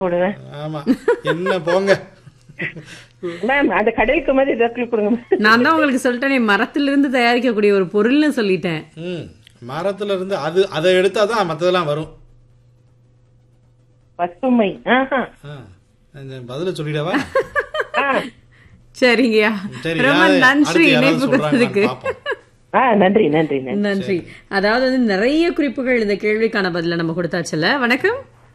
போடுவேன் ஆமா என்ன போங்க மேம் அந்த கடைக்கு மாதிரி ஏதாவது கொடுங்க மேம் நான் தான் உங்களுக்கு சொல்லிட்டேனே மரத்திலிருந்து தயாரிக்கக்கூடிய ஒரு பொருள்னு சொல்லிட்டேன் ம் மரத்துல இருந்து அது அதை எடுத்தாதான் மத்ததெல்லாம் வரும் பசுமை ஆஹா ஆ, இந்த பதில சொல்லிடவா ஆ சரிங்கய்யா சரி ரொம்ப யாரு- நன்றி அடுத்து யாராவது இணைப்பு சொல்றாங்களான்னு கொடுத்ததுக்கு பார்ப்போம். ஆ நன்றி நன்றி நன்றி நன்றி அதாவது வந்து நிறைய குறிப்புகள் இந்த கேள்விக்கான பதில நம்ம கொடுத்தாச்சுல்ல வணக்கம்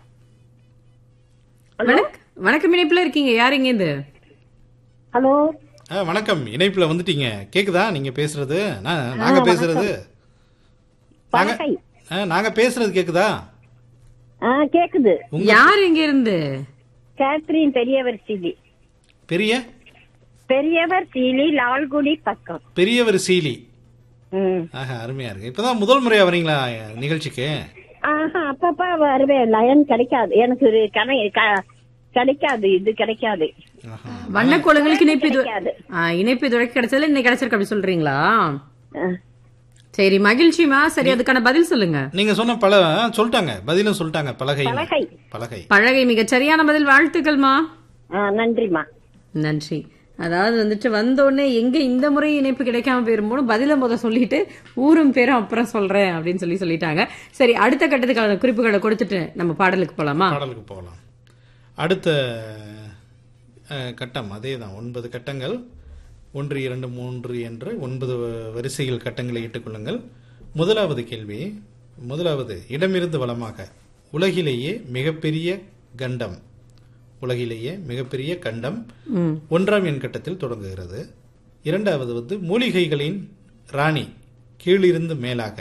வணக்- வணக்கம் இணைப்புல இருக்கீங்க யார் இங்க இருந்து ஹலோ ஆ, வணக்கம் இணைப்புல வந்துட்டீங்க கேக்குதா நீங்க பேசுறது நான் நாங்க பேசுறது நாங்க பலகை ஆ, நாங்க பேசுறது கேக்குதா ஆ கேக்குது யார் இங்க இருந்து கேத்ரின் பெரியவர் சீலி பெரிய பெரியவர் சீலி லால்குடி பக்கம் பெரியவர் சீலி ம் ஆஹா அருமையா இருக்கு இப்பதான் முதல் முறையா வரீங்களா நிகழ்ச்சிக்கு ஆஹா அப்பப்பா வருவேன் லயன் கிடைக்காது எனக்கு ஒரு கணை க- கிடைக்காது இது கிடைக்காது ஆஹா. வண்ணக்கோலங்களுக்கு இணைப்பு இது கிடைக்காது ஆ, இணைப்பு இது வரைக்கும் கிடைச்சதுல இன்னைக்கு கிடைச்சிருக்கு அப்படி சொல்றீங்களா ஆ. சரி மகிழ்ச்சிமா சரி அதுக்கான பதில் சொல்லுங்க நீங்க சொன்ன பல ஆ, சொல்லிட்டாங்க பதிலும் சொல்லிட்டாங்க பலகை பலகை பலகை பழகை மிகச் சரியான பதில் வாழ்த்துக்கள்மா ஆ நன்றிம்மா நன்றி அதாவது வந்துட்டு வந்த உடனே எங்க இந்த முறை இணைப்பு கிடைக்காம போயிருமோனு பதில முத சொல்லிட்டு ஊரும் பேரும் அப்புறம் சொல்றேன் அப்படின்னு சொல்லி சொல்லிட்டாங்க சரி அடுத்த கட்டத்துக்கான குறிப்புகளை கொடுத்துட்டு நம்ம பாடலுக்கு போலாமா பாடலுக்கு போகலாம் அடுத்த அஹ், கட்டம் அதே தான் ஒன்பது கட்டங்கள் ஒன்று இரண்டு மூன்று என்று ஒன்பது வ- வரிசையில் கட்டங்களை இட்டுக்கொள்ளுங்கள் முதலாவது கேள்வி முதலாவது இடமிருந்து வலமாக உலகிலேயே மிகப்பெரிய கண்டம் உலகிலேயே மிகப்பெரிய கண்டம் ம். ஒன்றாம் எண் கட்டத்தில் தொடங்குகிறது இரண்டாவது வந்து மூலிகைகளின் ராணி கீழிருந்து மேலாக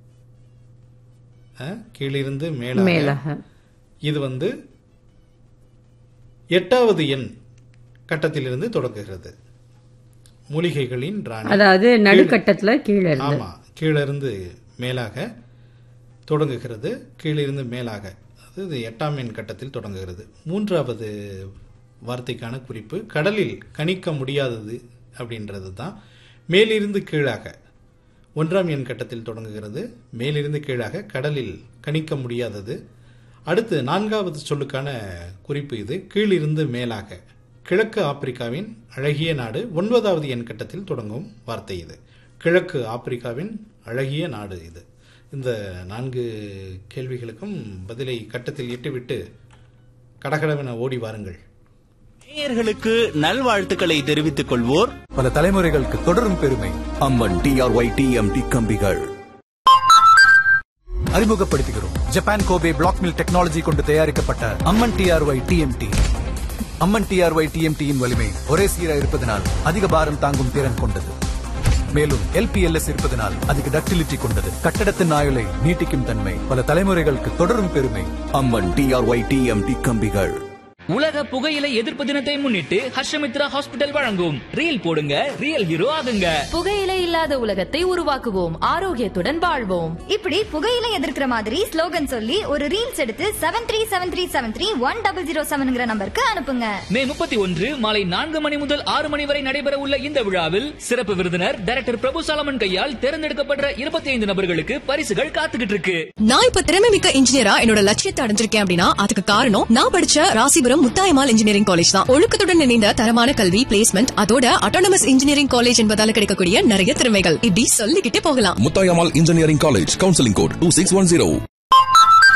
அஹ், கீழிருந்து மேலாக மேலாக இது வந்து எட்டாவது எண் கட்டத்திலிருந்து தொடங்குகிறது மூலிகைகளின் ராணி அதாவது நடுக்கட்டத்துல கீழே இருந்து ஆமா கீழிருந்து மேலாக தொடங்குகிறது கீழிருந்து மேலாக அது இது எட்டாம் எண் கட்டத்தில் தொடங்குகிறது மூன்றாவது வார்த்தைக்கான குறிப்பு கடலில் கணிக்க முடியாதது அப்படின்றது தான் மேலிருந்து கீழாக ஒன்றாம் எண் கட்டத்தில் தொடங்குகிறது மேலிருந்து கீழாக கடலில் கணிக்க முடியாதது அடுத்து நான்காவது சொல்லுக்கான குறிப்பு இது கீழிருந்து மேலாக கிழக்கு ஆப்பிரிக்காவின் அழகிய நாடு ஒன்பதாவது எண் கட்டத்தில் தொடங்கும் வார்த்தை இது கிழக்கு ஆப்பிரிக்காவின் அழகிய நாடு இது இந்த நான்கு கேள்விகளுக்கும் பதிலை கட்டத்தில் இட்டுவிட்டு கடகடவென ஓடி வாருங்கள் நேயர்களுக்கு நல்வாழ்த்துக்களை தெரிவித்துக் கொள்வோர் பல தலைமுறைகளுக்கு தொடரும் பெருமை அம்மன் டிஆர்ஒய் டிஎம்டி கம்பிகள் அறிமுகப்படுத்துகிறோம் Japan Kobe black mill technology கொண்டு தயாரிக்கப்பட்ட Amman TRY TMT Amman TRY டிஎம்டியின் வலிமை ஒரே சீரா இருப்பதனால் அதிக பாரம் தாங்கும் திறன் கொண்டது மேலும் எல்பிஎல்எஸ் இருப்பதனால் அதிக டக்டிலிட்டி கொண்டது கட்டடத்தின் ஆயுளை நீட்டிக்கும் தன்மை பல தலைமுறைகளுக்கு தொடரும் பெருமை அம்மன் டிஆர்ஒய் டிஎம்டி கம்பிகள் உலக புகையிலை எதிர்ப்பு தினத்தை முன்னிட்டு ஹர்ஷமித்ரா ஹாஸ்பிட்டல் வழங்கும் ரீல் போடுங்க ரியல் ஹீரோ ஆகுங்க புகையிலை இல்லாத உலகத்தை உருவாக்குவோம் ஆரோக்கியத்துடன் வாழ்வோம் இப்படி புகையில எதிர்க்கிற மாதிரி ஸ்லோகன் சொல்லி ஒரு ரீல்ஸ் எடுத்து seven three seven three seven three one double zero செவன்ங்கிற நம்பருக்கு அனுப்புங்க மே முப்பத்தி ஒன்று மாலை நான்கு மணி முதல் ஆறு மணி வரை நடைபெற உள்ள இந்த விழாவில் சிறப்பு விருந்தினர் டைரக்டர் பிரபு சாலமன் கையால் தேர்ந்தெடுக்கப்பட்ட இருபத்தி ஐந்து நபர்களுக்கு பரிசுகள் காத்துக்கிட்டு இருக்கு நான் இப்ப திறமை மிக்க இன்ஜினியரா என்னோட லட்சியத்தை அடைஞ்சிருக்கேன் அப்படின்னா அதுக்கு காரணம் நான் படிச்ச ராசிபுரம் முத்தாயமால் இன்ஜினியரிங் காலேஜ் தான் ஒழுக்கத்துடன் இணைந்த தரமான கல்வி பிளேஸ்மெண்ட் அதோட அட்டானமஸ் இன்ஜினியரிங் காலேஜ் என்பதால கிடைக்கக்கூடிய நிறைய திறமைகள் இப்படி சொல்லிக்கிட்டே போகலாம் Muthayammal engineering college counselling code two six one zero